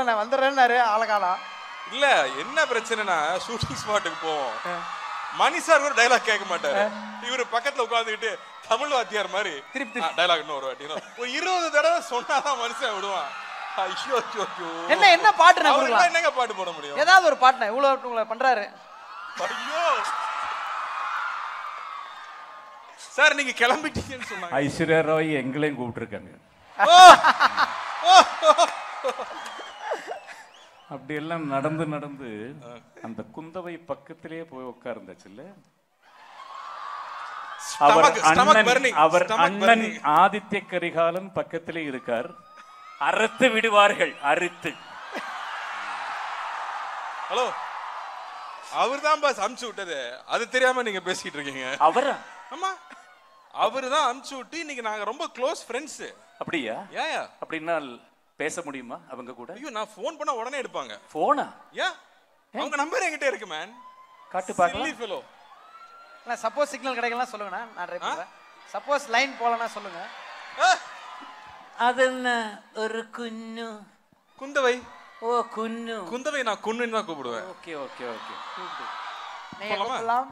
தானே வந்துடுறேன்னாரு ஆளகாலம் இல்ல என்ன பிரச்சனைனா ஷூட்டிங் ஸ்பாட்டுக்கு போவோம் மணி சார் ஒரு டைலாக் கேட்க மாட்டாரு இவரு பக்கத்துல உட்கார்ந்துக்கிட்டு தமிழ் வாத்தியார் மாதிரி திருப்பி, டைலாக் இன்னும் ஒரு வாட்டி இன்னும். ஒரு இருபது தடவை சொன்னாதான் மனுஷன் விடுவான் ஐயோ ஐயோ ஐயோ என்ன என்ன பாட்டு நான் அவருக்கெல்லாம் கொடுக்கலாம் என்னங்க பாட்டு போட முடியும் ஏதாவது ஒரு பாட்டுனா இவ்வளோ உங்களை பண்றாரு ஐயோ சார் நீங்க கிளம்பிட்டீங்கன்னு சொன்னாங்க ஐஸ்வர்யா ராய் எங்களையும் கூப்பிட்டுருக்காங்க அப்படியெல்லாம் நடந்து நடந்து அந்த குந்தவை பக்கத்திலேயே போய் உட்கார்ந்தாச்சுல்ல அவர் Stomach- stomach அண்ணன் burning. அவர் Stomach அண்ணன் burning. ஆதித்ய கரிகாலன் பக்கத்திலே இருக்கார் அறுத்து விடுவார்கள் அறுத்து ஹலோ அவர் தான் பாஸ் அமுச்சு விட்டது அது தெரியாம நீங்க பேசிட்டு இருக்கீங்க அவரா ஆமா அவரு தான் அமுச்சு விட்டு இன்னைக்கு நாங்க ரொம்ப க்ளோஸ் ஃப்ரெண்ட்ஸ் அப்படியா ஏயா அப்படின்னா பேச முடியுமா அவங்க கூட ஐயோ நான் ஃபோன் பண்ணா உடனே எடுப்பாங்க போனா ஏன் அவங்க நம்பர் என்கிட்ட இருக்கு மேன் காட்டு பார்க்கலாம் ஃபெலோ சப்போஸ் சிக்னல் கிடைக்கலாம் சொல்லுங்கண்ணா நான் ட்ரை பண்ணுறேன் சப்போஸ் லைன் போகலன்னா சொல்லுங்க അതെന്ന ഒരു കുഞ്ഞു குந்தவை ഓ കുഞ്ഞു குந்தவை நான் குன்னுன்னு தான் கூப்பிடுவேன் ഓക്കെ ഓക്കെ ഓക്കെ நீங்க போலாமா? கூப்பிடலாம்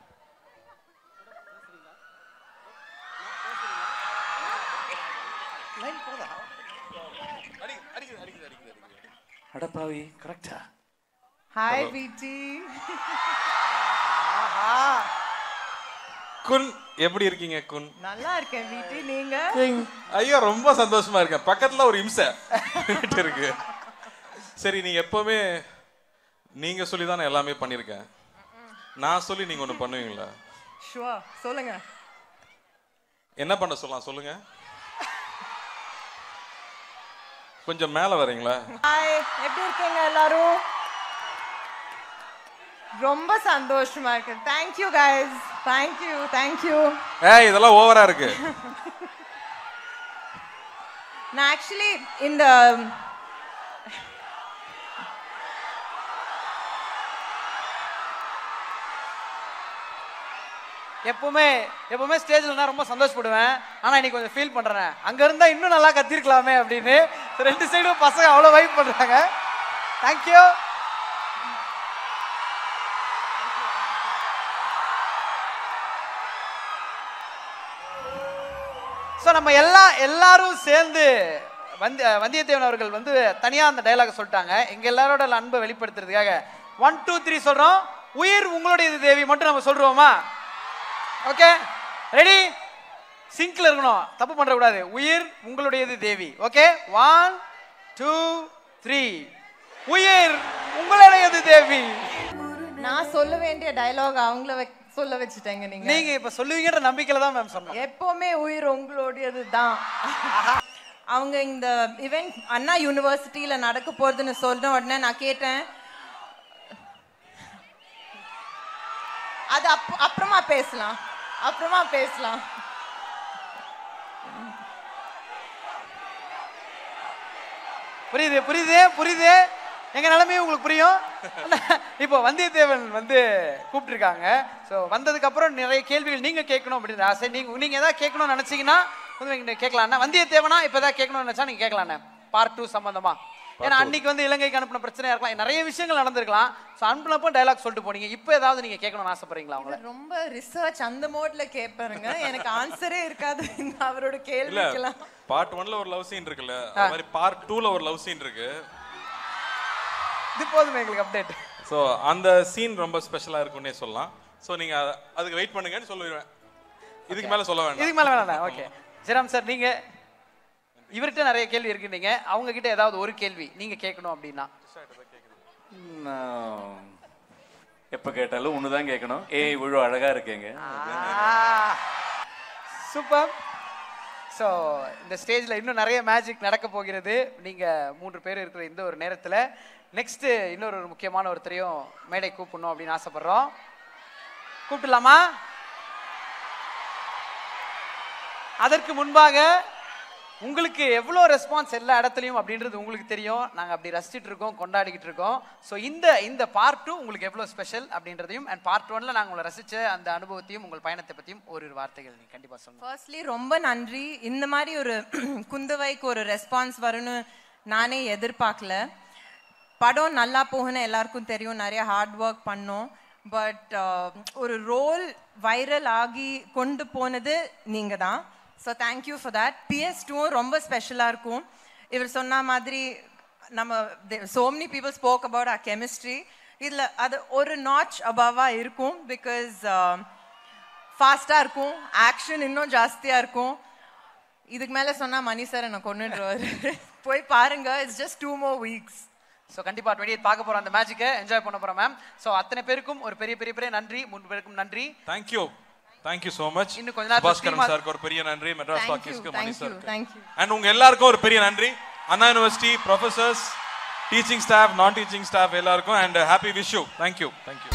லைன் போதா அடி அடிக்குது அடிக்குது அடிக்குது அடிக்குது അടപ്പാവി കറക്റ്റാ ஹாய் பிடி ஆஹா குன் எப்படி இருக்கீங்க குன் நல்லா இருக்கேன் பிடி நீங்க ஐயோ ரொம்ப சந்தோஷமா இருக்கேன் பக்கத்துல ஒரு இம்சை இருக்கு சரி நீங்க எப்பவுமே நீங்க சொல்லி தான் நான் எல்லாமே பண்ணிருக்கேன் நான் சொல்லி நீங்க ஒண்ணு பண்ணுவீங்களா ஷுவா சொல்லுங்க என்ன பண்ண சொல்லலாம் சொல்லுங்க கொஞ்சம் மேல வரீங்களா ஹாய் எப்படி இருக்கீங்க எல்லாரும் ரொம்ப சந்தோஷமா இருக்கு தேங்க்யூ கைஸ் தேங்க்யூ தேங்க்யூ ஏய் இதெல்லாம் ஓவரா இருக்கு நான் ஆக்சுவலி இந்த எப்பவுமே எப்பவுமே ஸ்டேஜ்ல நான் ரொம்ப சந்தோஷப்படுவேன் ஆனா இன்னைக்கு கொஞ்சம் ஃபீல் பண்றேன் அங்க இருந்தா இன்னும் நல்லா கத்திருக்கலாமே அப்படின்னு ரெண்டு சைடும் பசங்க அவ்வளவு வைப் பண்றாங்க தேங்க்யூ ஸோ நம்ம எல்லா எல்லாரும் சேர்ந்து வந்தி வந்தியத்தேவன் அவர்கள் வந்து தனியா அந்த டயலாக் சொல்லிட்டாங்க எங்க எல்லாரோட அன்பை வெளிப்படுத்துறதுக்காக ஒன் டூ த்ரீ சொல்றோம் உயிர் உங்களுடையது தேவி மட்டும் நம்ம சொல்றோமா ஓகே ரெடி சிங்க்ல இருக்கணும் தப்பு பண்ற கூடாது உயிர் உங்களுடையது Devi okay one two three உயிர் உங்களுடையது தேவி நான் சொல்ல வேண்டிய டயலாக் அவங்கள வெ- சொல்ல வச்சுட்டேங்க நீங்க நீங்க இப்ப சொல்லுவீங்கன்ற நம்பிக்கையில தான் மேம் சொன்னோம் எப்பவுமே உயிர் உங்களுடையது தான் அவங்க இந்த இவெண்ட் அண்ணா யூனிவர்சிட்டியில நடக்க போறதுன்னு சொன்ன உடனே நான் கேட்டேன் அது அப் அப்புறமா பேசலாம் அப்புறமா பேசலாம் புரியுது புரியுது புரியுது எங்க நிலைமையும் உங்களுக்கு புரியும் இப்போ வந்தியத்தேவன் வந்து கூப்பிட்டுருக்காங்க ஸோ வந்ததுக்கு அப்புறம் நிறைய கேள்விகள் நீங்க கேட்கணும் அப்படின்னு ஆசை நீங்க நீங்க ஏதாவது கேட்கணும்னு நினைச்சீங்கன்னா வந்து நீங்க கேட்கலாண்ணா வந்தியத்தேவனா இப்போ ஏதாவது கேட்கணும்னு நினைச்சா நீங்க கேட்கலாண்ணே பார்ட் டூ சம்பந்தமா ஏன்னா அன்னைக்கு வந்து இலங்கைக்கு அனுப்பின பிரச்சனையா இருக்கலாம் நிறைய விஷயங்கள் நடந்திருக்கலாம் ஸோ அனுப்பினப்போ டைலாக் சொல்லிட்டு போனீங்க இப்போ ஏதாவது நீங்க கேட்கணும்னு ஆசைப்படுறீங்களா அவங்கள ரொம்ப ரிசர்ச் அந்த மோட்ல கேட்பாருங்க எனக்கு ஆன்சரே இருக்காது இந்த அவரோட இல்ல கேள்விக்கெல்லாம் பார்ட் ஒன்ல ஒரு லவ் சீன் இருக்குல்ல அது மாதிரி பார்ட் டூல ஒரு லவ் சீன் இருக்கு இது போதுமே எங்களுக்கு அப்டேட் ஸோ அந்த சீன் ரொம்ப ஸ்பெஷலா இருக்கும்னே சொல்லலாம் ஸோ நீங்க அத- அதுக்கு வெயிட் பண்ணுங்கன்னு சொல்லிடுவேன் இதுக்கு மேல சொல்ல வேண்டாம் இதுக்கு மேல வேணாம் ஓகே ஜெராம் சார் நீங்க இவர்கிட்ட நிறைய கேள்வி இருக்கு நீங்க அவங்க கிட்ட ஏதாவது ஒரு கேள்வி நீங்க கேட்கணும் அப்படின்னா எப்ப கேட்டாலும் ஒண்ணுதான் கேட்கணும் ஏய் இவ்வளவு அழகா இருக்கீங்க சூப்பர் ஸோ இந்த ஸ்டேஜில் இன்னும் நிறைய மேஜிக் நடக்க போகிறது நீங்கள் மூன்று பேர் இருக்கிற இந்த ஒரு நேரத்தில் நெக்ஸ்ட்டு இன்னொரு ஒரு முக்கியமான ஒருத்தரையும் மேடை கூப்பிடணும் அப்படின்னு ஆசைப்படுறோம் கூப்பிடலாமா அதற்கு முன்பாக உங்களுக்கு எவ்வளோ ரெஸ்பான்ஸ் எல்லா இடத்துலையும் அப்படின்றது உங்களுக்கு தெரியும் நாங்கள் அப்படி ரசிச்சிட்டு இருக்கோம் கொண்டாடிக்கிட்டு இருக்கோம் ஸோ இந்த இந்த பார்ட் டூ உங்களுக்கு எவ்வளோ ஸ்பெஷல் அப்படின்றதையும் அண்ட் பார்ட் ஒன்ல நாங்கள் உங்களை ரசித்த அந்த அனுபவத்தையும் உங்கள் பயணத்தை பற்றியும் ஒரு வார்த்தைகள் நீங்கள் கண்டிப்பாக சொல்லுங்கள் ஃபர்ஸ்ட்லி ரொம்ப நன்றி இந்த மாதிரி ஒரு குந்தவைக்கு ஒரு ரெஸ்பான்ஸ் வரும்னு நானே எதிர்பார்க்கல படம் நல்லா போகுன்னு எல்லாருக்கும் தெரியும் நிறைய ஹார்ட் ஒர்க் பண்ணோம் பட் ஒரு ரோல் வைரல் ஆகி கொண்டு போனது நீங்க தான் so thank you for that PS டூவும் ரொம்ப ஸ்பெஷலாக இருக்கும் இவர் சொன்ன மாதிரி நம்ம so many people spoke about our chemistry இதில் அது ஒரு நாச் அபவாக இருக்கும் பிகாஸ் ஃபாஸ்ட்டாக இருக்கும் ஆக்ஷன் இன்னும் ஜாஸ்தியாக இருக்கும் இதுக்கு மேலே சொன்னால் மணி சார் என்னை கொண்டுடுவார் போய் பாருங்க it's just two more weeks so கண்டிப்பா டுவெண்ட்டி பார்க்க போறோம் அந்த மேஜிக்கை என்ஜாய் பண்ண போறோம் மேம் ஸோ அத்தனை பேருக்கும் ஒரு பெரிய பெரிய பெரிய நன்றி மூணு பேருக்கும் நன்றி தேங்க்யூ தேங்க்யூ so மச் இன்னும் கொஞ்ச நேரத்துல பாஸ்கரன் team ஆ- சாருக்கு ஒரு பெரிய நன்றி மெட்ராஸ் Thank you, டாக்கீஸ்க்கு Mani thank you, sir thank you. And உங்க எல்லாருக்கும் ஒரு பெரிய நன்றி Anna university professors teaching staff நான் டீச்சிங் ஸ்டாஃப் எல்லாருக்கும் and happy wish you thank you thank you